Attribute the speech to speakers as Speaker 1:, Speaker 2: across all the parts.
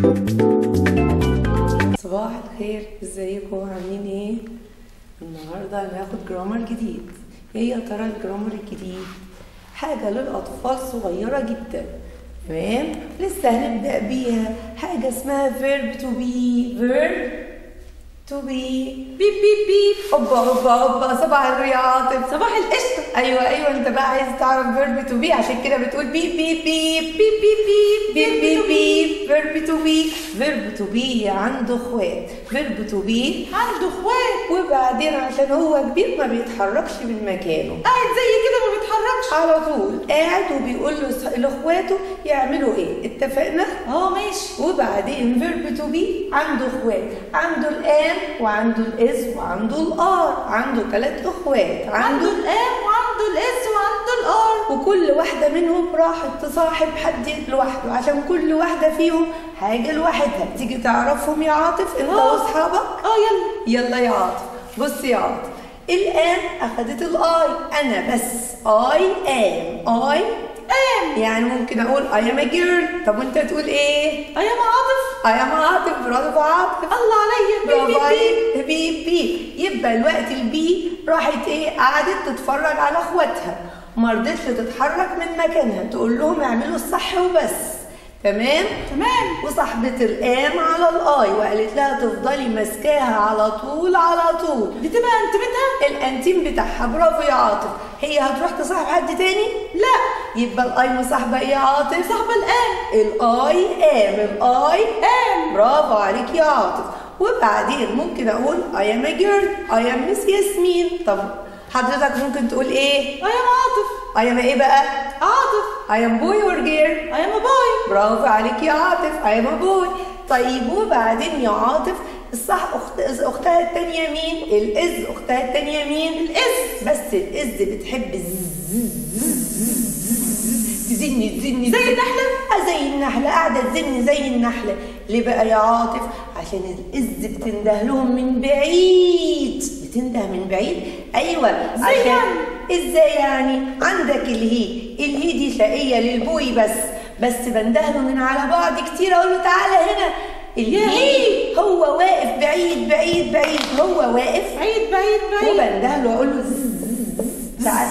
Speaker 1: صباح الخير ازيكم عاملين ايه النهارده هناخد جرامر جديد ايه يا ترى الجرامر الجديد حاجه للاطفال صغيره جدا تمام لسه هنبدا بيها حاجه اسمها verb to be verb to be بيب بيب بيب اوبا اوبا اوبا صباح الخير يا عاطف
Speaker 2: صباح القشطة
Speaker 1: ايوه ايوه انت بقى عايز تعرف فيرب تو بي عشان كده بتقول بيب بيب بيب بيب بيب بيب بيب بيب بيب فيرب تو بي فيرب تو بي عنده اخوات فيرب تو بي
Speaker 2: عنده اخوات
Speaker 1: وبعدين عشان هو كبير ما بيتحركش من مكانه
Speaker 2: قاعد زي كده ما بيتحركش
Speaker 1: على طول قاعد وبيقول له لاخواته يعملوا ايه اتفقنا
Speaker 2: اه ماشي
Speaker 1: وبعدين فيرب تو بي عنده اخوات عنده الان وعنده الاز وعنده الار عنده ثلاث اخوات
Speaker 2: عنده
Speaker 1: عنده
Speaker 2: الام وعنده الاس وعنده الار
Speaker 1: وكل واحدة منهم راحت تصاحب حد لوحده عشان كل واحدة فيهم حاجة لوحدها تيجي تعرفهم يا عاطف انت
Speaker 2: آه.
Speaker 1: واصحابك
Speaker 2: اه يلا
Speaker 1: يلا يا عاطف بص يا عاطف الآن أخدت الآي أنا بس I am I am يعني ممكن أقول I am a girl طب وأنت تقول إيه؟
Speaker 2: اه يا عاطف
Speaker 1: I am عاطف برافو عاطف
Speaker 2: الله عليا بيب
Speaker 1: برافو
Speaker 2: بيب بيب
Speaker 1: عليك بي بي يبقى الوقت البي راحت ايه قعدت تتفرج على اخواتها ما رضتش تتحرك من مكانها تقول لهم اعملوا الصح وبس تمام
Speaker 2: تمام
Speaker 1: وصاحبة الآن على الآي وقالت لها تفضلي ماسكاها على طول على طول
Speaker 2: بتبقى انتبتها
Speaker 1: الأنتيم بتاعها برافو يا عاطف هي هتروح تصاحب حد تاني؟
Speaker 2: لا
Speaker 1: يبقى الآي مصاحبة ايه يا عاطف؟
Speaker 2: صاحبة الام
Speaker 1: الآي آم الآي
Speaker 2: ام
Speaker 1: برافو عليك يا عاطف وبعدين ممكن اقول I am a girl I am Miss ياسمين طب حضرتك ممكن تقول ايه
Speaker 2: اه يا عاطف
Speaker 1: I am ايه بقى
Speaker 2: عاطف
Speaker 1: I am boy or girl
Speaker 2: اه يا باي
Speaker 1: برافو عليك يا عاطف I am a boy طيب وبعدين يا عاطف الصح أخت... اختها التانية مين الإز اختها التانية مين
Speaker 2: الإز.
Speaker 1: بس الإز بتحب تزني تزني
Speaker 2: زي النحلة؟
Speaker 1: آه زي النحلة قاعدة تزن زي النحلة ليه بقى يا عاطف عشان الإز بتنده لهم من بعيد بتنده من بعيد أيوة
Speaker 2: زي
Speaker 1: عشان
Speaker 2: يعني؟
Speaker 1: ازاي يعني عندك الهي الهي دي شقية للبوي بس بس بندهله من على بعد كتير اقول له تعالى هنا الهي هو واقف بعيد بعيد بعيد هو واقف
Speaker 2: بعيد بعيد بعيد
Speaker 1: وبندهله واقول له زز، تعالى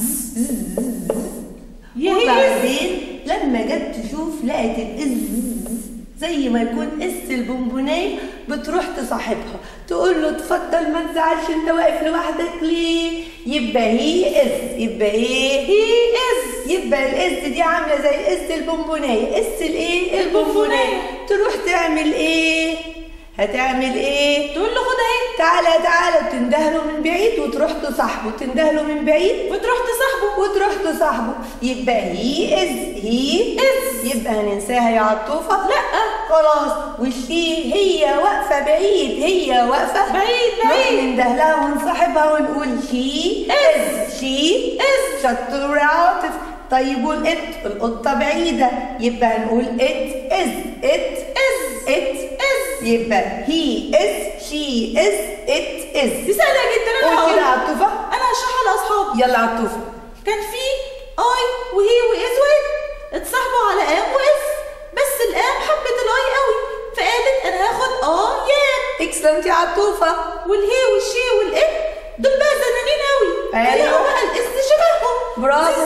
Speaker 2: يا هي
Speaker 1: وبعدين لما جت تشوف لقت الإز زي ما يكون اس البونبونايه بتروح تصاحبها تقول له اتفضل ما تزعلش انت واقف لوحدك ليه يبقى هي از يبقى ايه هي از يبقى الاس دي عامله زي اس البونبونايه اس الايه البونبونايه تروح تعمل ايه هتعمل ايه
Speaker 2: تقول له خد اهي
Speaker 1: تعالى تعالى تندهله من بعيد وتروح تصاحبه تندهله من بعيد
Speaker 2: وتروح تصاحبه
Speaker 1: وتروح تصاحبه يبقى هي از هي از يبقى هننساها يا عطوفة
Speaker 2: لا
Speaker 1: خلاص والشي هي واقفة بعيد هي واقفة
Speaker 2: بعيد
Speaker 1: نروح
Speaker 2: بعيد
Speaker 1: نندهلها ونصاحبها ونقول شي از شي از شطور يا عاطف طيب والإت القطة بعيدة يبقى هنقول ات از ات از ات از يبقى هي از شي از ات از
Speaker 2: دي سهلة جدا انا
Speaker 1: قول كده يا
Speaker 2: هقولها
Speaker 1: عطوفة
Speaker 2: انا هشرحها لاصحابي
Speaker 1: يلا عطوفة
Speaker 2: كان في اي وهي واز واد اتصاحبوا على ام واس بس الام حبت الاي قوي فقالت انا هاخد اه يام
Speaker 1: اكسلنت يا عطوفة
Speaker 2: والهي والشي والام دول بقى زنانين قوي
Speaker 1: أيوة.
Speaker 2: فلقوا بقى الاس شبههم
Speaker 1: برافو.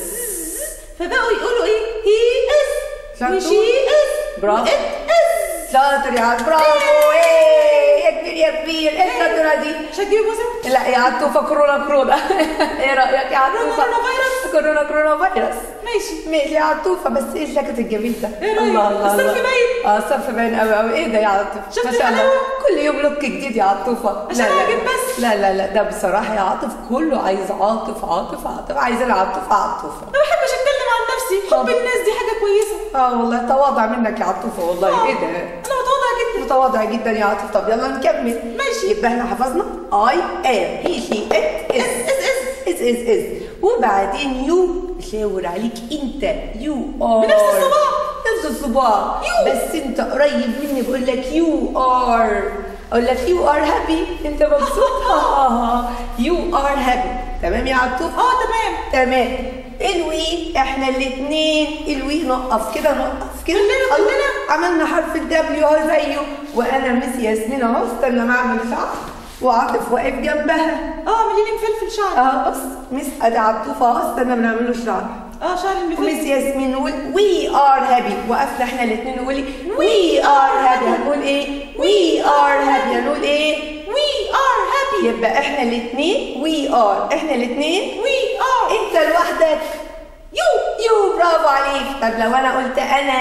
Speaker 2: فبقوا يقولوا ايه هي از
Speaker 1: شطور.
Speaker 2: وشي از
Speaker 1: برافو.
Speaker 2: وات از
Speaker 1: شاطر يا عط برافو ايه يا كبير يا كبير ايه الشطورة دي
Speaker 2: مش هتجيب موسم
Speaker 1: لا يا عطوفة كورونا كورونا ايه رأيك يا عطوفة
Speaker 2: كورونا فيروس.
Speaker 1: كورونا كورونا فيروس
Speaker 2: ماشي
Speaker 1: ماشي يا عطوفة بس ايه الجاكيت الجميل ده
Speaker 2: إيه رأيك؟
Speaker 1: الله الله
Speaker 2: الصرف
Speaker 1: الله.
Speaker 2: باين.
Speaker 1: اه الصرف باين قوي قوي ايه ده يا عطوفة
Speaker 2: شفت
Speaker 1: ما شاء الله
Speaker 2: الحلاوة؟
Speaker 1: كل يوم لوك جديد يا عطوفة
Speaker 2: عشان
Speaker 1: لا لا
Speaker 2: أعجب بس.
Speaker 1: لا لا لا ده بصراحة يا عاطف كله عايز عاطف عاطف عاطف عايزين عاطفة عاطفة
Speaker 2: ما بحبش اتكلم عن نفسي حب
Speaker 1: طب.
Speaker 2: الناس دي حاجه كويسه
Speaker 1: اه والله تواضع منك يا عطوفة والله
Speaker 2: آه.
Speaker 1: ايه ده
Speaker 2: انا متواضعه جدا
Speaker 1: متواضع جدا يا عاطف طب يلا نكمل
Speaker 2: ماشي.
Speaker 1: يبقى احنا حفظنا I am هي شي ات از از از از از وبعدين يو شاور عليك انت يو ار
Speaker 2: بنفس الصباع.
Speaker 1: نفس الصباع
Speaker 2: يو.
Speaker 1: بس انت قريب مني بقول لك يو ار اقول لك يو ار هابي انت مبسوط يو ار هابي تمام يا عطوف
Speaker 2: اه تمام
Speaker 1: تمام الوي احنا الاثنين الوي نقف كده نقف كده
Speaker 2: كلنا-
Speaker 1: الله،
Speaker 2: كلنا.
Speaker 1: عملنا حرف الدبليو اهو زيه وانا مس ياسمين اهو استنى ما اعمل شعر وعاطف واقف جنبها
Speaker 2: اه اعملي لي مفلفل شعر
Speaker 1: اه بص مس ادي عطوفه اهو استنى بنعمل له شعر
Speaker 2: اه شعر المفلفل
Speaker 1: ومس ياسمين نقول وي ار هابي وقفنا احنا الاثنين نقول وي ار هابي هنقول ايه وي ار هابي هنقول ايه
Speaker 2: وي ار هابي
Speaker 1: يبقى احنا الاثنين وي ار احنا الاثنين
Speaker 2: وي ار
Speaker 1: انت لوحدك يو يو برافو عليك طب لو انا قلت انا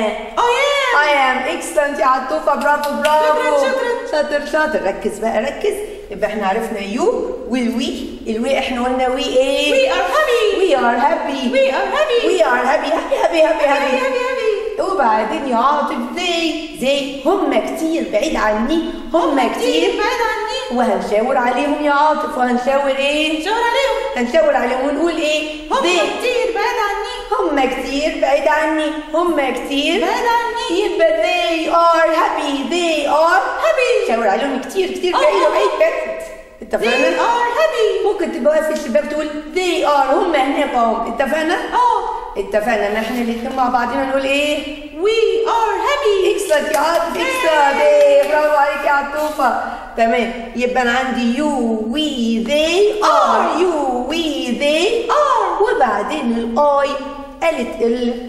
Speaker 2: اي ام
Speaker 1: I am excellent يا عطوفة برافو برافو
Speaker 2: شكراً،
Speaker 1: شاطر شاطر ركز بقى ركز يبقى احنا عرفنا يو والوي الوي احنا قلنا وي ايه
Speaker 2: وي ار هابي
Speaker 1: وي ار هابي
Speaker 2: وي ار هابي
Speaker 1: وي ار هابي هابي هابي هابي
Speaker 2: هابي
Speaker 1: هابي
Speaker 2: هابي هابي
Speaker 1: وبعدين يا عاطف زي زي هم كتير بعيد عني هم كتير
Speaker 2: بعيد عني
Speaker 1: وهنشاور عليهم يا عاطف وهنشاور ايه
Speaker 2: شاور عليهم
Speaker 1: هنشاور عليهم ونقول ايه
Speaker 2: هم
Speaker 1: they.
Speaker 2: كتير بعيد عني
Speaker 1: هم كتير بعيد عني هم كتير
Speaker 2: بعيد عني
Speaker 1: يبقى they are happy they are
Speaker 2: هابي
Speaker 1: شاور عليهم كتير كتير
Speaker 2: آه.
Speaker 1: بعيد وبعيد بعيد
Speaker 2: they
Speaker 1: اتفقنا؟
Speaker 2: are happy
Speaker 1: ممكن تبقى واقف في الشباك تقول they are هم هناك اهم اتفقنا؟
Speaker 2: اه
Speaker 1: اتفقنا ان احنا الاتنين مع بعضنا نقول ايه؟
Speaker 2: we are happy
Speaker 1: اكسلت يا عاطف اكسلت ايه برافو عليك يا عطوفة تمام يبقى انا عندي you we they are you we they
Speaker 2: are
Speaker 1: وبعدين الاي قالت ال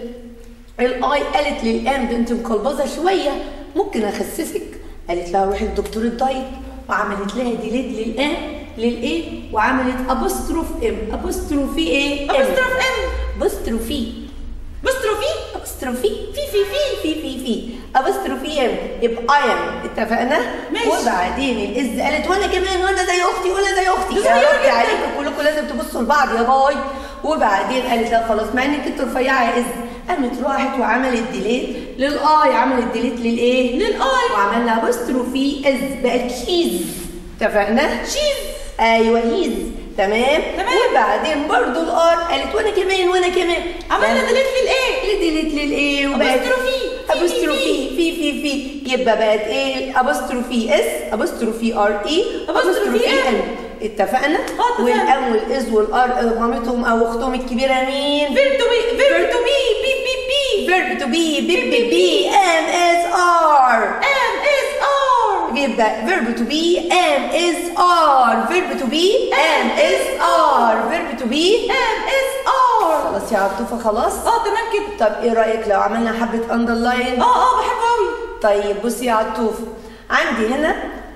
Speaker 1: الاي قالت للام بنت مقلبظه شويه ممكن اخسسك قالت لها روحي لدكتور الدايت وعملت لها ديليت للام للايه وعملت ابوستروف ام ابوستروفي ايه
Speaker 2: أبوستروف إم.
Speaker 1: ابوستروفي
Speaker 2: بستروفي
Speaker 1: ابوستروفي في في في في في في ابوستروفي ام يبقى اي ام اتفقنا
Speaker 2: ماشي.
Speaker 1: وبعدين الاز قالت وانا كمان وانا زي اختي وانا زي اختي
Speaker 2: ده
Speaker 1: يا
Speaker 2: صغيرة
Speaker 1: ربي
Speaker 2: جدا.
Speaker 1: عليكم كلكم لازم تبصوا لبعض يا باي وبعدين قالت لا خلاص مع انك انت رفيعه يا از قامت راحت وعملت ديليت للاي عملت ديليت للايه؟
Speaker 2: للآي.
Speaker 1: وعمل لها ابوستروفي از بقت شيز اتفقنا؟
Speaker 2: شيز
Speaker 1: ايوه هيز تمام
Speaker 2: تمام.
Speaker 1: وبعدين برضو الار قالت وانا كمان وانا كمان
Speaker 2: عملنا ديليت للايه
Speaker 1: ديليت للايه وبقت
Speaker 2: أبوستروفي. في-
Speaker 1: ابوستروفي في في في يبقى بقت ايه ابوستروفي اس ابوستروفي ار اي
Speaker 2: أبوستروفي إم.
Speaker 1: اتفقنا
Speaker 2: اتفقنا.
Speaker 1: والام والاز والار مامتهم او اختهم الكبيره مين
Speaker 2: فيرب تو بي فيرب تو بي بي بي بي
Speaker 1: فيرب تو بي بي بي بي ام اس ار
Speaker 2: ام اس ار
Speaker 1: يبقى verb to be am is are verb to be am is are verb to be
Speaker 2: ام اس ار
Speaker 1: خلاص يا عطوفة خلاص
Speaker 2: اه تمام كده
Speaker 1: طب ايه رأيك لو عملنا حبة underline
Speaker 2: اه اه بحبه قوي
Speaker 1: طيب بصي يا عطوفة عندي هنا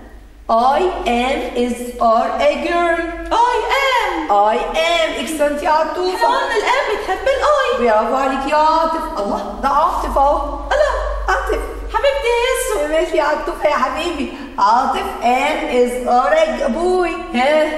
Speaker 1: I am is are a girl
Speaker 2: اي ام
Speaker 1: I am excellent يا
Speaker 2: احنا
Speaker 1: عطوفة
Speaker 2: قلنا الام بتحب الاي
Speaker 1: برافو عليك يا عاطف الله ده عاطف اهو
Speaker 2: الله
Speaker 1: عاطف
Speaker 2: حبيبتي يا يسو
Speaker 1: ماشي يا عطوفة يا حبيبي عاطف am is are a boy ها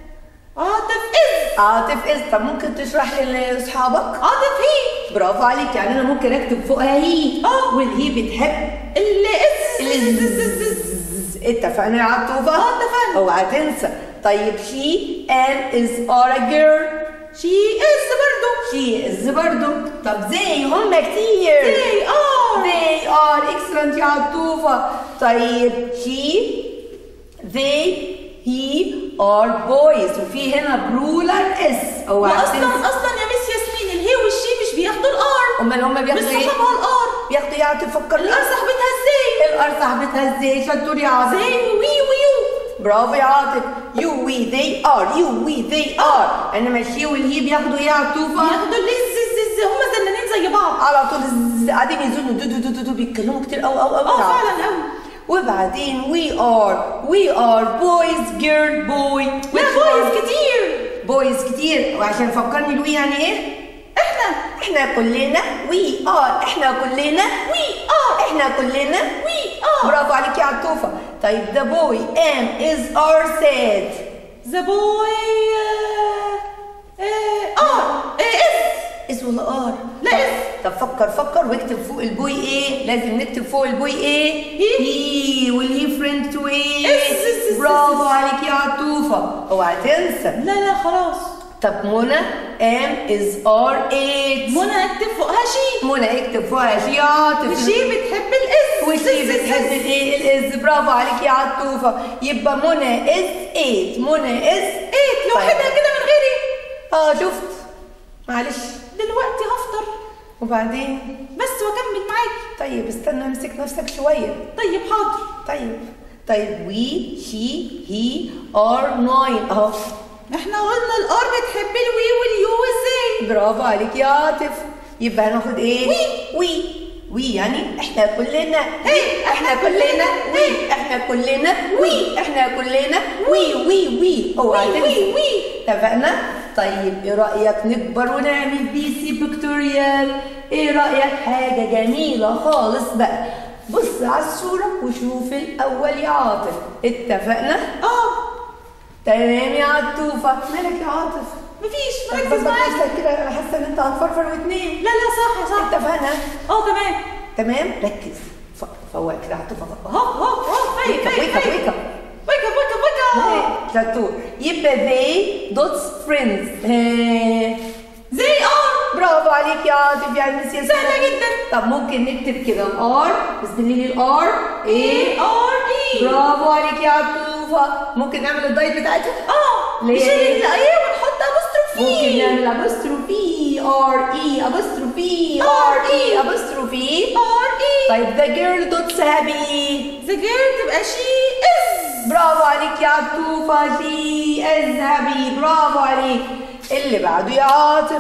Speaker 2: عاطف از
Speaker 1: عاطف از طب ممكن تشرح لاصحابك
Speaker 2: عاطف هي
Speaker 1: برافو عليك يعني انا ممكن اكتب فوقها هي
Speaker 2: اه.
Speaker 1: والهي بتحب
Speaker 2: اللي از
Speaker 1: الز- اتفقنا يا عطوفه
Speaker 2: اه، اتفقنا.
Speaker 1: اوعى تنسى طيب شي ام از ار ا جيرل
Speaker 2: شي از برضو
Speaker 1: شي از برضو طب زي هم كتير
Speaker 2: they are
Speaker 1: they are excellent يا عطوفه طيب she they he are boys وفي هنا برولر اس اوعى
Speaker 2: واصلا
Speaker 1: تنسى
Speaker 2: اصلا يا مس ياسمين الهي والشي مش بياخدوا الار
Speaker 1: امال هم
Speaker 2: مش
Speaker 1: بياخدوا ايه؟
Speaker 2: صاحبها الار
Speaker 1: بياخدوا ايه عاطف فكر
Speaker 2: الار صاحبتها ازاي
Speaker 1: الار صاحبتها ازاي شطور يا عاطف
Speaker 2: زي وي ويو
Speaker 1: برافو يا عاطف يو وي ذي ار يو وي ذي ار انما الشي والهي بياخدوا ايه يا عطوفه؟
Speaker 2: بياخدوا اللي ز ز ز هما زنانين زي بعض
Speaker 1: على طول ز- قاعدين يزنوا دو دو دو دو, دو بيتكلموا كتير قوي قوي قوي
Speaker 2: اه فعلا قوي
Speaker 1: وبعدين we are we are boys girl boy
Speaker 2: لا بويز كتير
Speaker 1: بويز كتير وعشان فكرني الوي يعني ايه؟
Speaker 2: احنا
Speaker 1: احنا كلنا we are احنا كلنا
Speaker 2: وي ار
Speaker 1: احنا كلنا
Speaker 2: وي ار
Speaker 1: برافو عليك يا عطوفة طيب the boy am is are said
Speaker 2: ذا بوي ار از
Speaker 1: is ولا ار
Speaker 2: لا
Speaker 1: طب-
Speaker 2: is.
Speaker 1: طب فكر فكر واكتب فوق البوي ايه لازم نكتب فوق البوي ايه
Speaker 2: he.
Speaker 1: هي والهي فريند تو ايه
Speaker 2: is- is- is-
Speaker 1: برافو
Speaker 2: is.
Speaker 1: عليك يا عطوفة اوعى تنسى
Speaker 2: لا لا خلاص
Speaker 1: طب منى am is are eight
Speaker 2: منى اكتب فوقها شي
Speaker 1: منى اكتب فوقها شي عاطف
Speaker 2: وشي بتحب الاس
Speaker 1: وشي بتحب الايه الاز برافو عليك يا عطوفة يبقى منى is eight منى is
Speaker 2: ايه لوحدها كده من غيري
Speaker 1: اه شفت معلش
Speaker 2: دلوقتي هفطر
Speaker 1: وبعدين
Speaker 2: بس واكمل معاكي
Speaker 1: طيب استنى امسك نفسك شويه
Speaker 2: طيب حاضر
Speaker 1: طيب طيب وي شي هي ار ناين اهو
Speaker 2: احنا قلنا الار بتحب الوي واليو ازاي
Speaker 1: برافو عليك يا عاطف يبقى هناخد ايه وي وي وي يعني احنا كلنا وي احنا كلنا وي احنا كلنا وي احنا كلنا وي وي وي اوعى
Speaker 2: وي
Speaker 1: تنسى
Speaker 2: وي وي
Speaker 1: اتفقنا طيب ايه رايك نكبر ونعمل بي سي بيكتوريال ايه رايك حاجه جميله خالص بقى بص على الصوره وشوف الاول يا عاطف اتفقنا
Speaker 2: اه
Speaker 1: تمام يا عطوفه مالك يا عاطف
Speaker 2: مفيش
Speaker 1: طب
Speaker 2: مركز
Speaker 1: بس
Speaker 2: معاكي
Speaker 1: نفسك كده انا حاسه ان انت هتفرفر وتنام
Speaker 2: لا لا صح صح
Speaker 1: اتفقنا
Speaker 2: اه تمام
Speaker 1: تمام ركز ف- فوق كده عطوفه
Speaker 2: اهو اهو اهو فايق
Speaker 1: ويك اب
Speaker 2: فايق
Speaker 1: ويك اب
Speaker 2: فايق
Speaker 1: ويك اب
Speaker 2: ويك اب ويك اب ويك اب
Speaker 1: شطور يبقى they دوتس فريندز
Speaker 2: زي ار
Speaker 1: برافو عليك يا عاطف يا مس ياسمين
Speaker 2: سهلة جدا.
Speaker 1: طب ممكن نكتب كده الار بسم الله الار ايه
Speaker 2: ار اي
Speaker 1: برافو عليك يا عطوفه ممكن نعمل الدايت بتاعتها
Speaker 2: اه
Speaker 1: ليه؟
Speaker 2: نشيل الايه ونحط ابوستروفي
Speaker 1: ممكن نعمل ابوستروفي ار اي ابوستروفي ار اي ابوستروفي
Speaker 2: ار اي
Speaker 1: طيب ذا جيرل دوتس هابي
Speaker 2: ذا جيرل تبقى شي از
Speaker 1: برافو عليك يا عطوفة شي اذهبي برافو عليك اللي بعده يا عاطف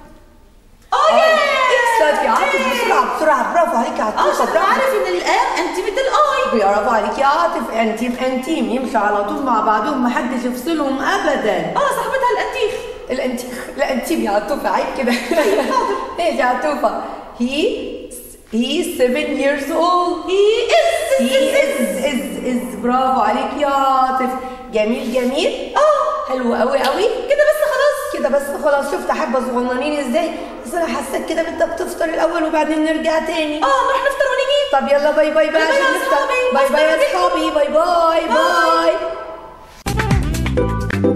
Speaker 2: اه يا
Speaker 1: اكسر يا عاطف بسرعة بسرعة برافو عليك يا
Speaker 2: اه
Speaker 1: عطوفة
Speaker 2: عشان
Speaker 1: برافو
Speaker 2: عارف ان الام انتيمة الاي
Speaker 1: برافو عليك يا عاطف انتيم انتيم يمشوا على طول مع بعضهم محدش يفصلهم ابدا
Speaker 2: اه صاحبتها الانتيخ
Speaker 1: الانتيم لا انتيم يا عطوفة عيب كده ايه يا عطوفة هي هي 7 years old
Speaker 2: هي از
Speaker 1: هي از از از برافو عليك يا عاطف جميل جميل
Speaker 2: اه
Speaker 1: حلو قوي قوي
Speaker 2: كده بس خلاص
Speaker 1: كده بس خلاص شفت حبه صغننين ازاي بس انا حاساك كده بدك تفطر الاول وبعدين نرجع تاني
Speaker 2: اه نروح نفطر ونيجي
Speaker 1: طب يلا باي باي بقى
Speaker 2: باي باي
Speaker 1: عشان
Speaker 2: يا
Speaker 1: نفطر
Speaker 2: أصحابي.
Speaker 1: باي باي يا
Speaker 2: بفطر
Speaker 1: اصحابي باي باي باي